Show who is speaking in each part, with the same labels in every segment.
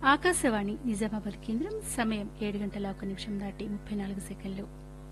Speaker 1: ఆకాశవాణి నిజామాబాద్ కేంద్రం సమయం ఏడు గంటల ఒక నిమిషం దాటి ముప్పై నాలుగు సెకండ్లు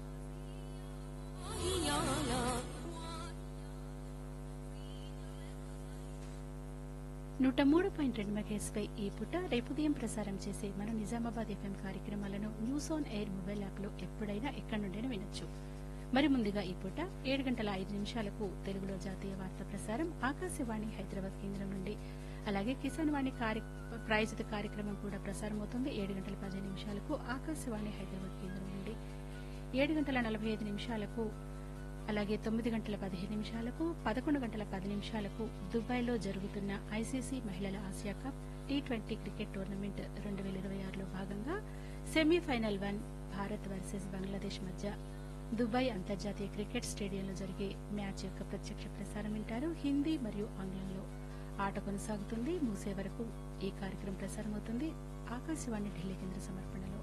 Speaker 1: నూట మూడు పాయింట్ రెండు మెగాస్పై ఈ పూట రేపు ఉదయం ప్రసారం చేసే మన నిజామాబాద్ ఎఫ్ఎం కార్యక్రమాలను news on air mobile app లో ఎప్పుడైనా ఎక్కడి నుండైనా వినొచ్చు మరి ముందుగా ఈ పూట ఏడు గంటల ఐదు నిమిషాలకు తెలుగులో జాతీయ వార్తా ప్రసారం ఆకాశవాణి హైదరాబాద్ కేంద్రం నుండి అలాగే కిసాన్ వాణి కార్య ప్రాయోజిత కార్యక్రమం కూడా ప్రసారమవుతుంది ఏడు గంటల పదిహేను నిమిషాలకు ఆకాశవాణి హైదరాబాద్ కేంద్రం నుండి ఏడు గంటల నలభై ఐదు నిమిషాలకు అలాగే తొమ్మిది గంటల పదిహేను నిమిషాలకు పదకొండు గంటల పది నిమిషాలకు దుబాయ్లో జరుగుతున్న ఐసీసీ మహిళల ఆసియా cup T twenty cricket tournament రెండు వేల ఇరవై ఆరులో భాగంగా semifinal one Bharat versus Bangladesh మధ్య దుబాయ్ అంతర్జాతీయ క్రికెట్ స్టేడియంలో జరిగే మ్యాచ్ యొక్క ప్రత్యక్ష ప్రసారం వింటారు హిందీ మరియు ఆంగ్లంలో ఆట కొనసాగుతుంది మూసే వరకు ఈ కార్యక్రమం ప్రసారమవుతుంది ఆకాశవాణి ఢిల్లీ కేంద్ర సమర్పణలో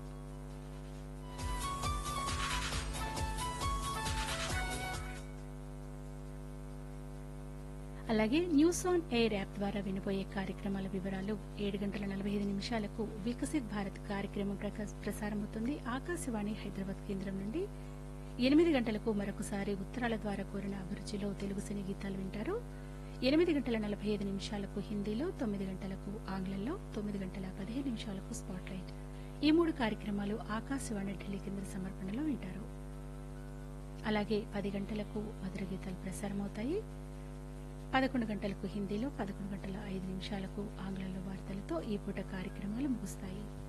Speaker 1: అలాగే న్యూస్ ఆన్ ఎయిర్ యాప్ ద్వారా వినబోయే కార్యక్రమాల వివరాలు ఏడు గంటల నలభై ఐదు నిమిషాలకు వికసిత్ భారత్ కార్యక్రమం ప్రక- ప్రసారమవుతుంది ఆకాశవాణి హైదరాబాద్ కేంద్రం నుండి ఎనిమిది గంటలకు మరొకసారి ఉత్తరాల ద్వారా కోరిన అభిరుచిలో తెలుగు సినీ గీతాలు వింటారు ఎనిమిది గంటల నలభై ఐదు నిమిషాలకు హిందీలో తొమ్మిది గంటలకు ఆంగ్లంలో తొమ్మిది గంటల పదిహేను నిమిషాలకు స్పాట్ లైట్ ఈ మూడు కార్యక్రమాలు ఆకాశవాణి ఢిల్లీ కేంద్ర సమర్పణలో వింటారు అలాగే పది గంటలకు మధుర గీతాలు ప్రసారమవుతాయి పదకొండు గంటలకు హిందీలో పదకొండు గంటల ఐదు నిమిషాలకు ఆంగ్లంలో వార్తలతో ఈ పూట కార్యక్రమాలు ముగుస్తాయి